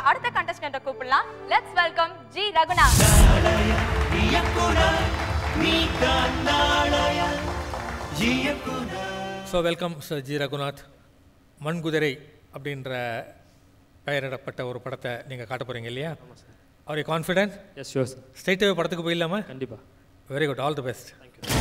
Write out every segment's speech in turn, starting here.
அடுத்த கண்டஸ்டன்ட்டை கூப்பிடலாம் let's welcome G Raghunath so welcome sir G Raghunath Mankuthirai அப்படின்ற பெயரிடப்பட்ட ஒரு படத்தை நீங்கள் காட்ட போகிறீங்க இல்லையா அவர் கான்ஃபிடென்ட் எஸ் ஷோர் சார் ஸ்ட்ரைட்டாகவே படத்துக்கு போயிடலாமா கண்டிப்பாக very good all the best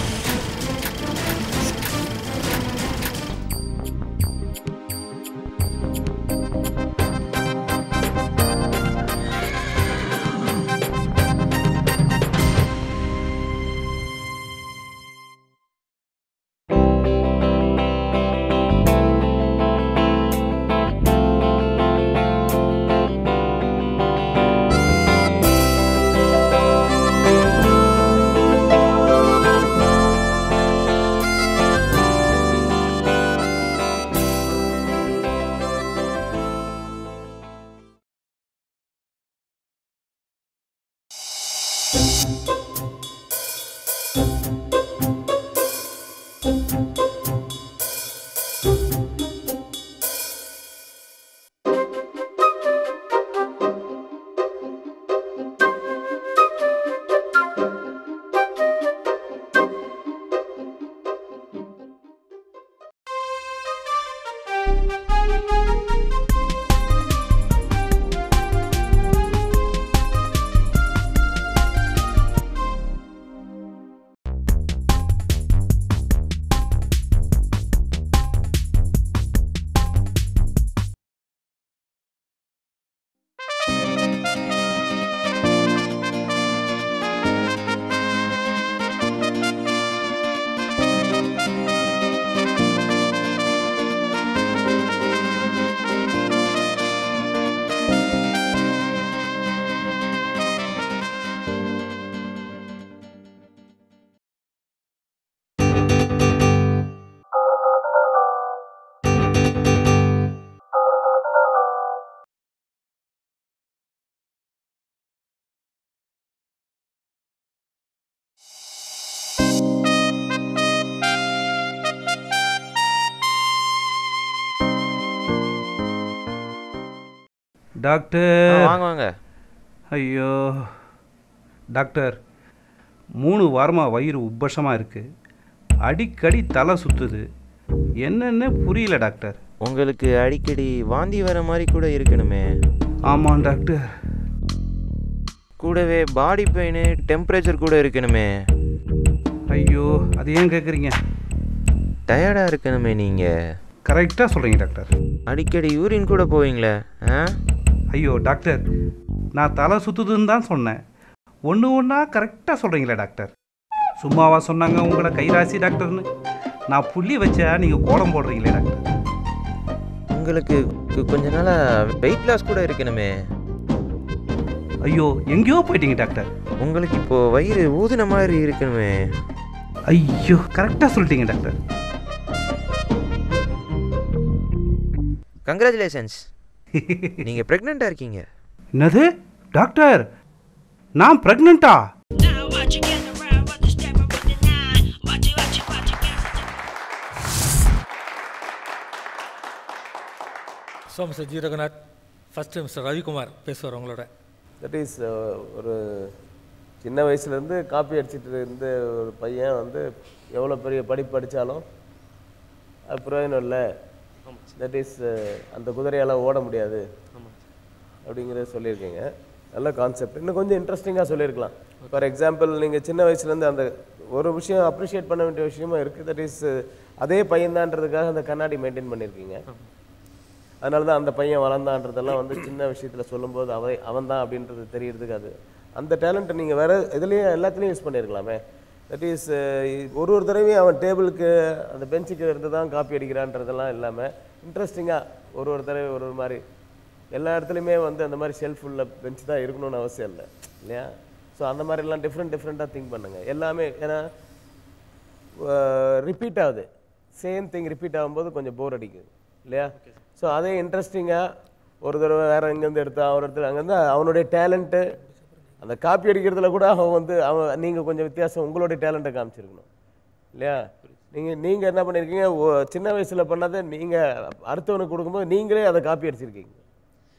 doctor வாங்க வாங்க ஐயோ டாக்டர் மூணு வாரமாக வயிறு உப்பசமாக இருக்குது அடிக்கடி தலை சுற்றுது என்னென்ன புரியல டாக்டர் உங்களுக்கு அடிக்கடி வாந்தி வர மாதிரி கூட இருக்கணுமே ஆமாம் டாக்டர் கூடவே பாடி பெயின் டெம்பரேச்சர் கூட இருக்கணுமே ஐயோ அது ஏன் கேட்குறீங்க டயர்டாக இருக்கணுமே நீங்கள் கரெக்டாக சொல்கிறீங்க டாக்டர் அடிக்கடி யூரின் கூட போவீங்களே ஆ ஐயோ டாக்டர் நான் தலை சுற்றுதுன்னு தான் சொன்னேன் ஒன்று ஒன்றா கரெக்டாக சொல்கிறீங்களே டாக்டர் சும்மாவா சொன்னாங்க உங்களை கைராசி டாக்டர்னு நான் புள்ளி வச்சா நீங்கள் கோலம் போடுறீங்களே டாக்டர் உங்களுக்கு கொ- கொஞ்ச நாளாக வெயிட் லாஸ் கூட இருக்கணுமே ஐயோ எங்கேயோ போயிட்டீங்க டாக்டர் உங்களுக்கு இப்போ வயிறு ஊதுன மாதிரி இருக்கணுமே ஐயோ கரெக்டாக சொல்லிட்டீங்க டாக்டர் கங்க்ராச்சுலேஷன்ஸ் நீங்கள் ப்ரெக்னெண்ட்டாக இருக்கீங்க என்னது டாக்டர் நான் ப்ரெக்னெண்ட்டா so mister G Raghunath first mister Ravikumar பேசுவார் உங்களோட தட் இஸ் ஒரு சின்ன வயசுலேருந்து காப்பி அடிச்சிட்டு இருந்த ஒரு பையன் வந்து எவ்வளோ பெரிய படிப்பு படித்தாலும் அது பிரயோஜனம் இல்லை தட் இஸ் அந்த குதிரையால் ஓட முடியாது அப்படிங்கிறத சொல்லியிருக்கீங்க நல்ல கான்செப்ட் இன்னும் கொஞ்சம் இன்ட்ரெஸ்டிங்காக சொல்லியிருக்கலாம் ஃபார் எக்ஸாம்பிள் நீங்கள் சின்ன வயசுலேருந்து அந்த ஒரு விஷயம் அப்ரிஷியேட் பண்ண வேண்டிய விஷயமும் இருக்குது தட் இஸ் அதே பையன்தான்றதுக்காக அந்த கண்ணாடி மெயின்டைன் பண்ணியிருக்கீங்க அதனால தான் அந்த பையன் வளர்ந்தான்றதெல்லாம் வந்து சின்ன விஷயத்தில் சொல்லும்போது அவ அவன் தான் அப்படின்றது தெரியறதுக்கு அது அந்த டேலண்ட்டை நீங்கள் வேற இதுலேயும் எல்லாத்துலேயும் யூஸ் பண்ணியிருக்கலாமே தட் இஸ் ஒரு ஒரு தடவையும் அவன் டேபிளுக்கு அந்த பெஞ்சுக்கு இருந்து தான் காப்பி அடிக்கிறான்றதெல்லாம் இல்லாமல் இன்ட்ரெஸ்டிங்காக ஒரு ஒரு தடவை ஒரு ஒரு மாதிரி எல்லா இடத்துலையுமே வந்து அந்த மாதிரி ஷெல்ஃப் உள்ள பெஞ்ச் தான் இருக்கணும்னு அவசியம் இல்லை இல்லையா ஸோ அந்த மாதிரிலாம் டிஃப்ரெண்ட் டிஃப்ரெண்ட்டாக திங்க் பண்ணுங்கள் எல்லாமே ஏன்னா ரிப்பீட் ஆகுது சேம் திங் ரிப்பீட் ஆகும்போது கொஞ்சம் போர் அடிக்குது இல்லையா ஸோ அதே இன்ட்ரெஸ்டிங்காக ஒரு தடவை வேற எங்கேருந்து எடுத்தா ஒரு இடத்துல அங்கேருந்து அவனுடைய டேலண்ட்டு அந்த காப்பி அடிக்கிறதுல கூட அவன் வந்து அவன் நீங்கள் கொஞ்சம் வித்தியாசம் உங்களுடைய டேலண்ட்டை காமிச்சிருக்கணும் இல்லையா நீங்கள் நீங்கள் என்ன பண்ணியிருக்கீங்க ஓ- சின்ன வயசில் பண்ணதை நீங்கள் அடுத்தவனுக்கு கொடுக்கும்போது நீங்களே அதை காப்பி அடிச்சிருக்கீங்க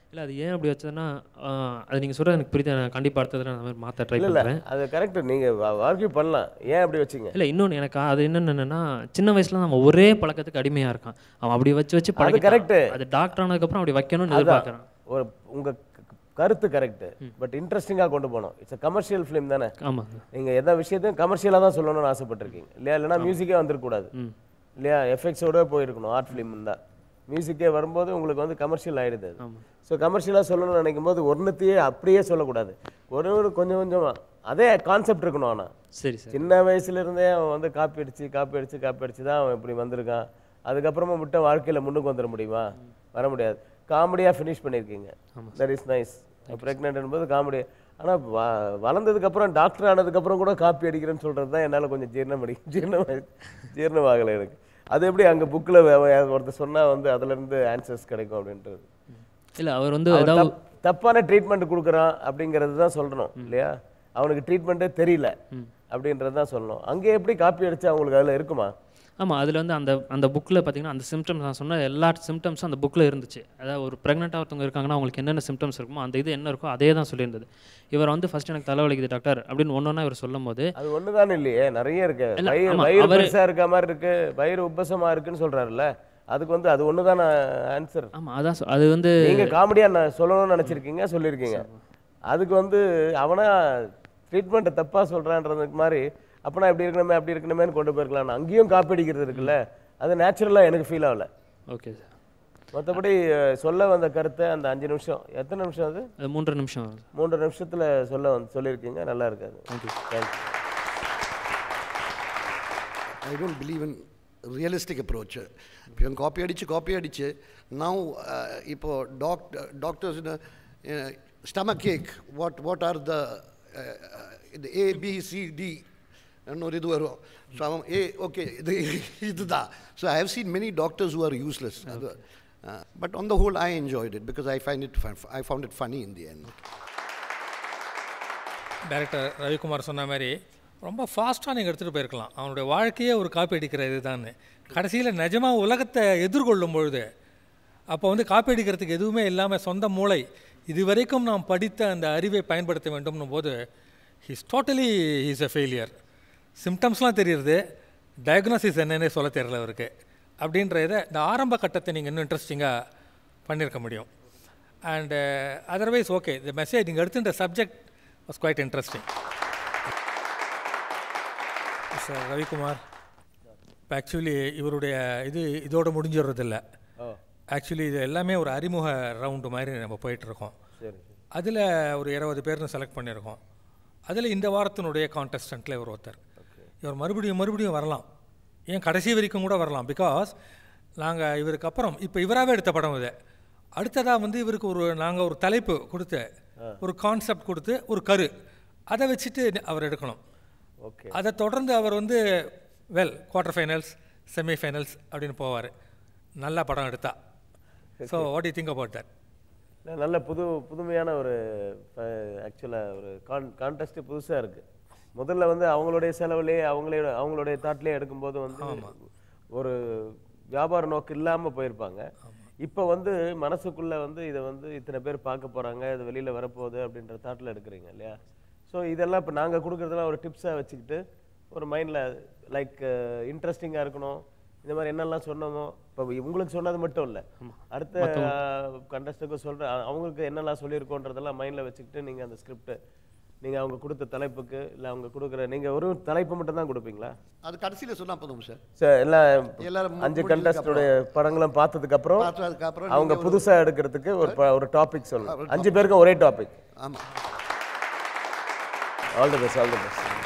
இல்லை அது ஏன் அப்படி வச்சதுன்னா ஆஹ், அது நீங்கள் சொல்கிறது எனக்கு புரியுது நான் கண்டிப்பாக அடுத்ததுல அந்த மாதிரி மாற்ற ட்ரை இல்லை இல்லை பண்ணுறேன் அது கரெக்ட் நீங்கள் ஆர்கியூ பண்ணலாம் ஏன் அப்படி வச்சீங்க இல்லை இன்னொன்று எனக்கு அது என்னென்னா சின்ன வயசுல நம்ம ஒரே பழக்கத்துக்கு அடிமையாக இருக்கான் அவன் அப்படி வச்சு வச்சு பழகிட்டான். correct. அது டாக்டர் ஆனதுக்கப்புறம் அப்படி வைக்கணும்னு அதான் எதிர்பார்க்குறான் ஒரு உங்க க- கருத்து கரெக்ட் பட் இன்ட்ரெஸ்டிங்காக கொண்டு போகணும் இட்ஸ் கமர்ஷியல் ஃபிலிம் தானே ஆமாம் நீங்க எந்த விஷயத்தையும் கமர்ஷியலாக தான் சொல்லணும்னு ஆசைப்பட்டிருக்கீங்க இல்லையா இல்லைன்னா மியூசிக்கே வந்துடக்கூடாது இல்லையா எஃபெக்ட்ஸோட போயிருக்கணும் ஆர்ட் ஃபிலிம் தான் மியூசிக்கே வரும்போது உங்களுக்கு வந்து கமர்ஷியல் ஆயிடுது ஸோ கமர்ஷியலாக சொல்லணும்னு நினைக்கும் போது ஒன்றுத்தையே அப்படியே சொல்லக்கூடாது ஒரு ஒரு கொஞ்சம் கொஞ்சமா அதே கான்செப்ட் இருக்கணும் ஆனால் சரி சார் சின்ன வயசுல இருந்தே அவன் வந்து காப்பி அடிச்சு காப்பி அடிச்சு காப்பி அடிச்சு தான் அவன் இப்படி வந்திருக்கான் அதுக்கப்புறமா விட்ட வாழ்க்கையில முன்னுக்கு வந்துட முடியுமா வர முடியாது காமெடியா ஃபினிஷ் பண்ணியிருக்கீங்க தட் இஸ் நைஸ் ப்ரெக்னென்ட் போது காமெடி ஆனா வ- வளர்ந்ததுக்கு அப்புறம் டாக்டர் ஆனதுக்கு அப்புறம் கூட காப்பி அடிக்கிறேன்னு சொல்றது தான் என்னால கொஞ்சம் ஜீரணம் அடி ஜீரணம் ஜீரணமாகலை எனக்கு அது எப்படி அங்க புக்கில் ஒருத்தர் சொன்னா வந்து அதுல இருந்து ஆன்சர்ஸ் கிடைக்கும் அப்படின்றது இல்லை அவர் வந்து அவன் ஏதாவது தப்- தப்பான ட்ரீட்மெண்ட் கொடுக்குறான் அப்படிங்கிறது தான் சொல்லணும் இல்லையா அவனுக்கு ட்ரீட்மெண்ட்டே தெரியல அப்படின்றது தான் சொல்லணும் அங்கே எப்படி காப்பி அடிச்சு அவங்களுக்கு அதில் இருக்குமா ஆமாம் அதில் வந்து அந்த அந்த புக்கில் பார்த்தீங்கன்னா அந்த சிம்டம்ஸ் நான் சொன்ன எல்லா சிம்டம்ஸும் அந்த புக்கில் இருந்துச்சு அதாவது ஒரு ப்ரெக்னெண்ட்டாக ஒருத்தவங்க இருக்காங்கன்னா அவங்களுக்கு என்னென்ன சிம்டம்ஸ் இருக்குமோ அந்த இது என்ன இருக்கோ அதே தான் சொல்லியிருந்தது இவர் வந்து ஃபர்ஸ்ட் எனக்கு தலைவலிக்குது டாக்டர் அப்படின்னு ஒன்று இவர் சொல்லும் போது அது ஒன்று தானே இல்லையே நிறைய இருக்கு இல்ல, வயிறு ஆமா, வயிறு அவரு- பெருசா இருக்க மாதிரி இருக்கு வயிறு உப்பசமா இருக்குன்னு சொல்றாருல்ல அதுக்கு வந்து அது ஒன்று தானே ஆன்சர் ஆமாம் அதான் சொ- அது வந்து நீங்க காமெடியா நான் சொல்லணும்னு நினைச்சிருக்கீங்க சொல்லியிருக்கீங்க அதுக்கு வந்து அவனா ட்ரீட்மெண்ட்டை தப்பா சொல்றான்றதுக்கு மாதிரி அப்பனா இப்படி இருக்கணுமே அப்படி இருக்கணுமேன்னு கொண்டு போயிருக்கலாம் அங்கேயும் காப்பி அடிக்கிறது இருக்குல்ல அது நேச்சுரலா எனக்கு ஃபீல் ஆகல ஓகே சார் மற்றபடி அஹ், சொல்ல வந்த கருத்தை அந்த அஞ்சு நிமிஷம் எத்தனை நிமிஷம் அது அது மூன்றரை நிமிஷம் மூன்று நிமிஷத்துல சொல்ல வந்து சொல்லியிருக்கீங்க நல்லா இருக்காது thank you thank you I don't believe in realistic approach. இப்போ இவன் காப்பி அடிச்சு காப்பி அடிச்சு now uh, இப்போ doctor doctors stomach ache what what are the இது ஏ பி சி டி ஒரு இது வரும் ஸோ அவன் ஏ ஓகே இது இதுதான் so I have seen many doctors who are useless அது but on the whole I enjoyed it because I find it I found it funny in the end director Ravikumar சொன்ன மாதிரி ரொம்ப ஃபாஸ்ட்டாக நீங்கள் எடுத்துகிட்டு போயிருக்கலாம் அவனுடைய வாழ்க்கையே ஒரு காப்பி அடிக்கிற இதுதான் கடைசியில் நிஜமாக உலகத்தை எதிர்கொள்ளும் பொழுது அப்போ வந்து காப்பி அடிக்கிறதுக்கு எதுவுமே இல்லாமல் சொந்த மூளை இதுவரைக்கும் நாம் படித்த அந்த அறிவை பயன்படுத்த வேண்டும்னும் போது his totally he's a failure சிம்டம்ஸ்லாம் தெரியுது டயக்னோசிஸ் என்னன்னே சொல்ல தெரியல அவருக்கு அப்படின்ற இதை இந்த ஆரம்ப கட்டத்தை நீங்கள் இன்னும் இன்ட்ரெஸ்டிங்காக பண்ணியிருக்க முடியும் அண்ட் அதர்வைஸ் ஓகே இந்த மெசேஜ் நீங்கள் எடுத்துட்ட subject was quite interesting sir Ravikumar இப்போ ஆக்சுவலி இவருடைய இது இதோட முடிஞ்சிடுறதில்ல ஆக்சுவலி இது எல்லாமே ஒரு அறிமுக ரவுண்டு மாதிரி நம்ம போயிட்டுருக்கோம் சரி அதில் ஒரு இருபது பேர்னு செலக்ட் பண்ணியிருக்கோம் அதில் இந்த வாரத்தினுடைய கான்டெஸ்டண்ட்டில் இவர் ஒருத்தர் இவர் மறுபடியும் மறுபடியும் வரலாம் ஏன் கடைசி வரைக்கும் கூட வரலாம் பிகாஸ் நாங்கள் இவருக்கு அப்புறம் இப்போ இவராகவே எடுத்த படம் இது அடுத்ததாக வந்து இவருக்கு ஒரு நாங்கள் ஒரு தலைப்பு கொடுத்து ஒரு கான்செப்ட் கொடுத்து ஒரு கரு அதை வச்சுட்டு அவர் எடுக்கணும் ஓகே அதை தொடர்ந்து அவர் வந்து well quarter finals semi finals அப்படின்னு போவார் நல்ல படம் எடுத்தா so what you think about that நல்ல புது புதுமையான ஒரு ஆக்சுவலாக ஒரு கான் கான்டெஸ்ட் புதுசாக இருக்குது முதல்ல வந்து அவங்களுடைய செலவுலேயே அவங்களே அவங்களுடைய தாட்லேயே எடுக்கும்போது வந்து ஒரு வியாபார நோக்கு இல்லாமல் போயிருப்பாங்க இப்போ வந்து மனசுக்குள்ளே வந்து இதை வந்து இத்தனை பேர் பார்க்க போகிறாங்க இது வெளியில் வரப்போகுது அப்படின்ற தாட்டில் எடுக்கிறீங்க இல்லையா ஸோ இதெல்லாம் இப்போ நாங்கள் கொடுக்குறதெல்லாம் ஒரு டிப்ஸாக வச்சுக்கிட்டு ஒரு மைண்டில் லைக் இன்ட்ரெஸ்டிங்காக இருக்கணும் இந்த மாதிரி என்னெல்லாம் சொன்னோமோ இப்போ உங்களுக்கு சொன்னது மட்டும் இல்லை அடுத்த கண்டஸ்டுக்கு சொல்கிற அவங்களுக்கு என்னெல்லாம் சொல்லியிருக்கோன்றதெல்லாம் மைண்டில் வச்சுக்கிட்டு நீங்கள் அந்த ஸ்கிரிப்ட் நீங்கள் அவங்க கொடுத்த தலைப்புக்கு இல்லை அவங்க கொடுக்குற நீங்கள் ஒரு தலைப்பு மட்டும் தான் கொடுப்பீங்களா அது கடைசியில் சொன்னா போதும் சார் சார் எல்லாம் எல்லாரும் மு- அஞ்சு முடிஞ்சதுக்கு கண்டஸ்டுடைய படங்களும் பார்த்ததுக்கு அப்புறம் பார்த்ததுக்கு அப்புறம் அவங்க நீங்க ஒரு- புதுசா எடுக்கிறதுக்கு ஒரு ப- ஒரு டாபிக் சொல்லணும் அஞ்சு பேருக்கும் ஒரே டாபிக் ஆமாம் all the best all the best